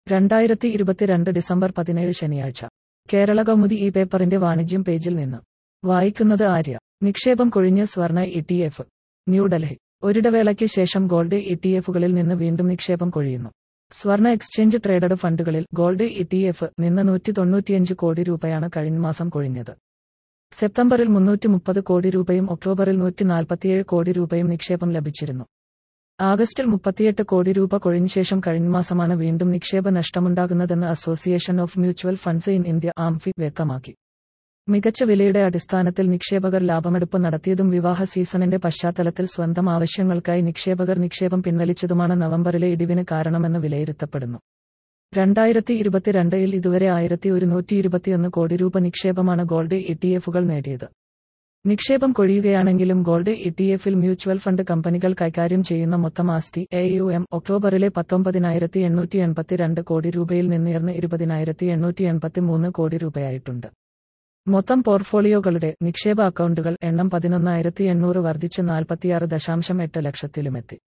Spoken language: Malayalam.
രണ്ടായിരത്തി ഇരുപത്തിരണ്ട് ഡിസംബർ പതിനേഴ് ശനിയാഴ്ച കേരള കൗമുദി ഈ പേപ്പറിന്റെ വാണിജ്യം പേജിൽ നിന്ന് വായിക്കുന്നത് ആര്യ നിക്ഷേപം കൊഴിഞ്ഞ് സ്വർണ ഇ ടി എഫ് ന്യൂഡൽഹി ഒരിടവേളയ്ക്ക് ശേഷം ഗോൾഡ് ഇ ടി എഫുകളിൽ നിന്ന് വീണ്ടും നിക്ഷേപം കൊഴിയുന്നു സ്വർണ എക്സ്ചേഞ്ച് ട്രേഡഡ് ഫണ്ടുകളിൽ ഗോൾഡ് ഇ ടി എഫ് നിന്ന് നൂറ്റി തൊണ്ണൂറ്റിയഞ്ച് കോടി രൂപയാണ് കഴിഞ്ഞ മാസം കൊഴിഞ്ഞത് സെപ്റ്റംബറിൽ മുന്നൂറ്റി മുപ്പത് കോടി രൂപയും ഒക്ടോബറിൽ നൂറ്റി നാൽപ്പത്തിയേഴ് കോടി രൂപയും നിക്ഷേപം ലഭിച്ചിരുന്നു ആഗസ്റ്റിൽ മുപ്പത്തിയെട്ട് കോടി രൂപ കൊഴിഞ്ഞ ശേഷം കഴിഞ്ഞ മാസമാണ് വീണ്ടും നിക്ഷേപ നഷ്ടമുണ്ടാകുന്നതെന്ന് association of mutual funds in India AMFI വ്യക്തമാക്കി മികച്ച വിലയുടെ അടിസ്ഥാനത്തിൽ നിക്ഷേപകർ ലാഭമെടുപ്പ് നടത്തിയതും വിവാഹ സീസണിന്റെ പശ്ചാത്തലത്തിൽ സ്വന്തം ആവശ്യങ്ങൾക്കായി നിക്ഷേപകർ നിക്ഷേപം പിൻവലിച്ചതുമാണ് നവംബറിലെ ഇടിവിന് കാരണമെന്ന് വിലയിരുത്തപ്പെടുന്നു രണ്ടായിരത്തി ഇരുപത്തിരണ്ടിൽ ഇതുവരെ ആയിരത്തി ഒരുന്നൂറ്റി ഇരുപത്തിയൊന്ന് കോടി രൂപ നിക്ഷേപമാണ് ഗോൾഡ് ഇ ടി എഫുകൾ നേടിയത് നിക്ഷേപം കൊഴിയുകയാണെങ്കിലും ഗോൾഡ് ഇ ടി എഫിൽ മ്യൂച്വൽ ഫണ്ട് കമ്പനികൾ കൈകാര്യം ചെയ്യുന്ന മൊത്തം ആസ്തി എ യു എം ഒക്ടോബറിലെ പത്തൊമ്പതിനായിരത്തി എണ്ണൂറ്റി എൺപത്തിരണ്ട് കോടി രൂപയിൽ നിന്നുയർന്ന് ഇരുപതിനായിരത്തി എണ്ണൂറ്റി എൺപത്തി മൂന്ന് കോടി രൂപയായിട്ടുണ്ട് മൊത്തം പോർട്ട്ഫോളിയോകളുടെ നിക്ഷേപ അക്കൗണ്ടുകൾ എണ്ണം പതിനൊന്നായിരത്തി എണ്ണൂറ് വർദ്ധിച്ച് നാൽപ്പത്തിയാറ് ദശാംശം എട്ട് ലക്ഷത്തിലുമെത്തി